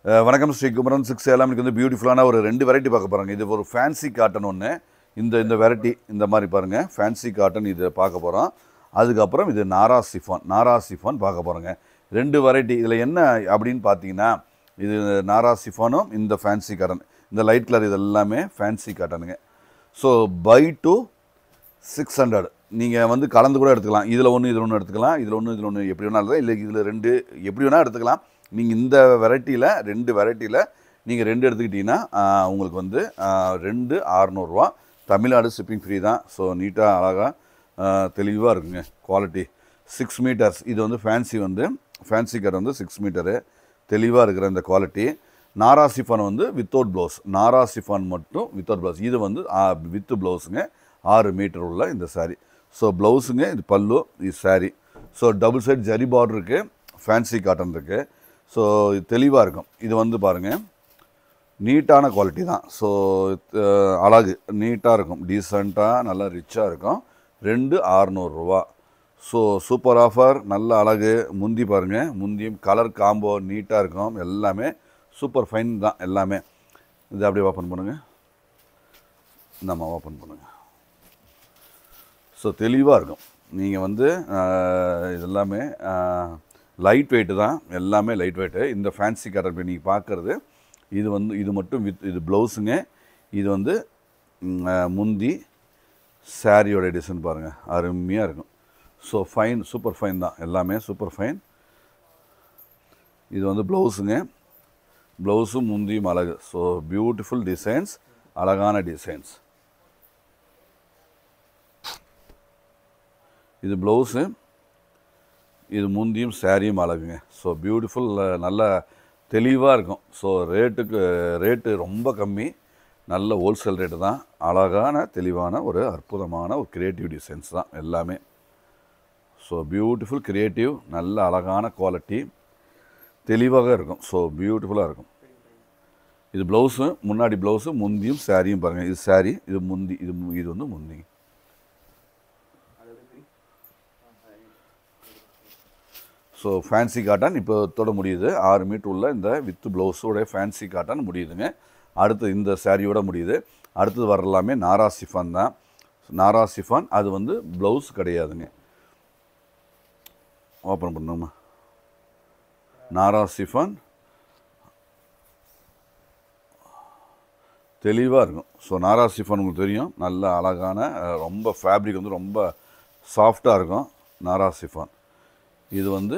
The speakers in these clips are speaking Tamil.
அஹ் வணக்கம் ஸ்ரீ குமரன் சிக்ஸ் எல்லாம் இன்னைக்கு வந்து பியூட்டிஃபுல்லான ஒரு ரெண்டு வெரைட்டி பார்க்க போகிறாங்க இது ஒரு ஃபேன்சி காட்டன் ஒன்று இந்த இந்த வெரைட்டி இந்த மாதிரி பாருங்கள் ஃபேன்சி காட்டன் இது பார்க்க போகிறோம் அதுக்கப்புறம் இது நாரா சிஃபான் நாரா சிஃபான் பார்க்க போகிறோங்க ரெண்டு வெரைட்டி இதில் என்ன அப்படின்னு பார்த்தீங்கன்னா இது நாரா சிஃபானும் இந்த ஃபேன்சி காட்டன் இந்த லைட் கலர் இது எல்லாமே ஃபேன்சி காட்டனுங்க so buy two six hundred நீங்கள் வந்து கலந்து கூட எடுத்துக்கலாம் இதில் ஒன்று இதில் ஒன்று எடுத்துக்கலாம் இதில் ஒன்று இதில் ஒன்று எப்படி வேணாலும் இல்லை இதில் ரெண்டு எப்படி வேணால் எடுத்துக்கலாம் நீங்கள் இந்த வெரைட்டியில் ரெண்டு வெரைட்டியில் நீங்கள் ரெண்டு எடுத்துக்கிட்டிங்கன்னா ஆஹ், உங்களுக்கு வந்து ஆஹ், ரெண்டு அறநூறுவா தமிழ்நாடு ஷிப்பிங் ஃப்ரீ தான் ஸோ நீட்டாக அழகாக தெளிவாக இருக்குங்க குவாலிட்டி சிக்ஸ் மீட்டர்ஸ் இது வந்து ஃபேன்சி வந்து ஃபேன்சி கட் வந்து சிக்ஸ் மீட்டரு தெளிவாக இருக்கிற இந்த குவாலிட்டி நாரா சிஃபான் வந்து வித்தவுட் ப்ளவுஸ் நாரா சிஃபான் மட்டும் வித்தவுட் ப்ளவுஸ் இது வந்து வித் ப்ளவுஸுங்க ஆறு மீட்டர் உள்ள இந்த saree ஸோ ப்ளவுஸுங்க இது பல்லு இது saree so double side zari border இருக்குது ஃபேன்சி காட்டன் இருக்குது ஸோ இது தெளிவாக இருக்கும் இது வந்து பாருங்கள் நீட்டான குவாலிட்டி தான் ஸோ அழகு நீட்டாக இருக்கும் டீசெண்டாக நல்லா ரிச்சாக இருக்கும் ரெண்டு அறநூறுரூவா ஸோ சூப்பர் ஆஃபர் நல்ல அழகு முந்தி பாருங்கள் முந்தியும் கலர் காம்போ நீட்டாக இருக்கும் எல்லாமே சூப்பர் ஃபைன் தான் எல்லாமே இது அப்படியே ஓப்பன் பண்ணுங்கள் நம்ம ஓப்பன் பண்ணுங்கள் ஸோ தெளிவாக இருக்கும் நீங்கள் வந்து ஆஹ், இது எல்லாமே லைட் வெயிட்டு தான் எல்லாமே லைட் வெயிட்டு இந்த ஃபேன்சி கலர் இப்போ நீங்கள் பார்க்குறது இது வந்து இது மட்டும் வித் இது ப்ளவுஸுங்க இது வந்து ம், ஆஹ், முந்தி சாரியோட டிசைன் பாருங்கள் அருமையாக இருக்கும் ஸோ ஃபைன் சூப்பர் ஃபைன் தான் எல்லாமே சூப்பர் ஃபைன் இது வந்து ப்ளவுஸுங்க ப்ளவுஸும் முந்தியும் அழகு ஸோ பியூட்டிஃபுல் டிசைன்ஸ் அழகான டிசைன்ஸ் இது ப்ளவுஸு இது முந்தியும் சாரியும் அழகுங்க ஸோ பியூட்டிஃபுல் நல்ல தெளிவாக இருக்கும் ஸோ ரேட்டுக்கு ரேட்டு ரொம்ப கம்மி நல்ல ஹோல்சேல் ரேட்டு தான் அழகான தெளிவான ஒரு அற்புதமான ஒரு கிரியேட்டிவ் டிசைன்ஸ் தான் எல்லாமே ஸோ பியூட்டிஃபுல் கிரியேட்டிவ் நல்ல அழகான குவாலிட்டி தெளிவாக இருக்கும் ஸோ பியூட்டிஃபுல்லாக இருக்கும் இது ப்ளவுஸு முன்னாடி ப்ளவுஸு முந்தியும் சாரியும் பாருங்கள் இது சாரி இது முந்தி இது மு- இது வந்து முந்தி ஸோ ஃபேன்சி காட்டன் இப்போ தொட முடியுது ஆறு மீட்டர் உள்ள இந்த வித் ப்ளவுஸோட ஃபேன்சி காட்டன் முடியுதுங்க அடுத்து இந்த சாரியோட முடியுது அடுத்தது வர எல்லாமே நாரா சிஃபான் தான் நாரா சிஃபான் அது வந்து ப்ளவுஸ் கிடையாதுங்க ஓப்பன் பண்ணுமா நாரா சிஃபான் தெளிவாக இருக்கும் ஸோ நாரா சிஃபான் உங்களுக்கு தெரியும் நல்ல அழகான அஹ், ரொம்ப ஃபேப்ரிக் வந்து ரொம்ப சாஃப்டாக இருக்கும் நாரா சிஃபான் இது வந்து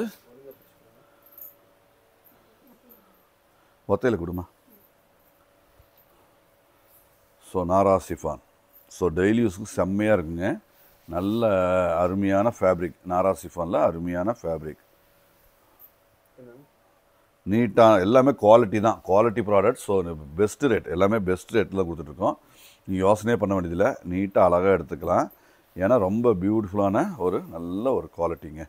ஒத்தையில் கொடுமா ஸோ நாரா சிஃபான் ஸோ டெய்லி யூஸ்க்கு செம்மையாக இருக்குங்க நல்ல அருமையான ஃபேப்ரிக் நாரா சிஃபானில் அருமையான ஃபேப்ரிக் நீட்டாக எல்லாமே குவாலிட்டி தான் quality product so best rate எல்லாமே பெஸ்ட் ரேட்டில் கொடுத்துட்ருக்கோம் நீங்கள் யோசனையே பண்ண வேண்டியதில்லை நீட்டாக அழகாக எடுத்துக்கலாம் ஏன்னா ரொம்ப பியூட்டிஃபுல்லான ஒரு நல்ல ஒரு குவாலிட்டிங்க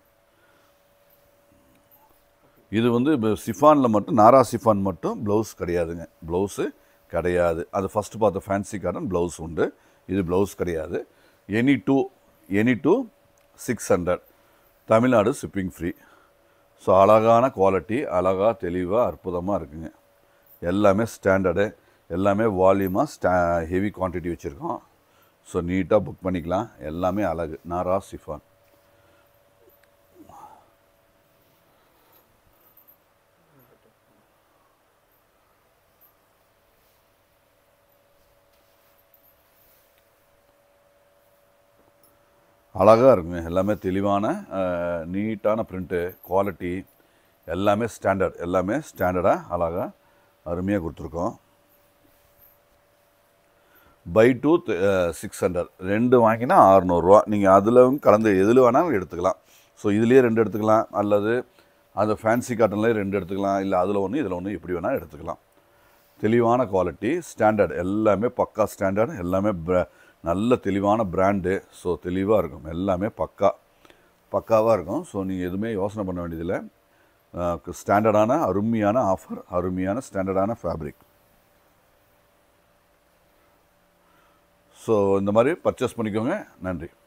இது வந்து சிஃபானில் மட்டும் நாரா சிஃபான் மட்டும் ப்ளவுஸ் கிடையாதுங்க ப்ளவுஸு கிடையாது அது ஃபஸ்ட்டு பார்த்த ஃபேன்சி காட்டன் ப்ளவுஸ் உண்டு இது ப்ளவுஸ் கிடையாது any two any two six hundred Tamil Nadu shipping free so அழகான குவாலிட்டி அழகாக தெளிவாக அற்புதமாக இருக்குங்க எல்லாமே ஸ்டாண்டர்டு எல்லாமே வால்யூமாக ஸ்டா ஹெவி குவான்டிட்டி வச்சுருக்கோம் ஸோ நீட்டாக புக் பண்ணிக்கலாம் எல்லாமே அழகு நாரா சிஃபான் அழகாக இருக்குங்க எல்லாமே தெளிவான அஹ், நீட்டான பிரிண்ட்டு குவாலிட்டி எல்லாமே ஸ்டாண்டர்ட் எல்லாமே ஸ்டாண்டர்டாக அழகாக அருமையாக கொடுத்துருக்கோம் பை டூ சிக்ஸ் ஹண்ட்ரட் ரெண்டு வாங்கினா அறநூறுவா நீங்கள் அதில் கலந்து எதில் வேணாலும் எடுத்துக்கலாம் ஸோ இதுலேயே ரெண்டு எடுத்துக்கலாம் அல்லது அந்த ஃபேன்சி காட்டன்லேயே ரெண்டு எடுத்துக்கலாம் இல்லை அதில் ஒன்று இதில் ஒன்று எப்படி வேணால் எடுத்துக்கலாம் தெளிவான குவாலிட்டி ஸ்டாண்டர்ட் எல்லாமே பக்கா ஸ்டாண்டர்ட் எல்லாமே bra- நல்ல தெளிவான பிராண்டு ஸோ தெளிவாக இருக்கும் எல்லாமே பக்கா பக்காவாக இருக்கும் ஸோ நீங்கள் எதுவுமே யோசனை பண்ண வேண்டியதில்லை ஸ்டாண்டர்டான அருமையான ஆஃபர் அருமையான ஸ்டாண்டர்டான ஃபேப்ரிக் ஸோ இந்த மாதிரி பர்ச்சேஸ் பண்ணிக்கோங்க நன்றி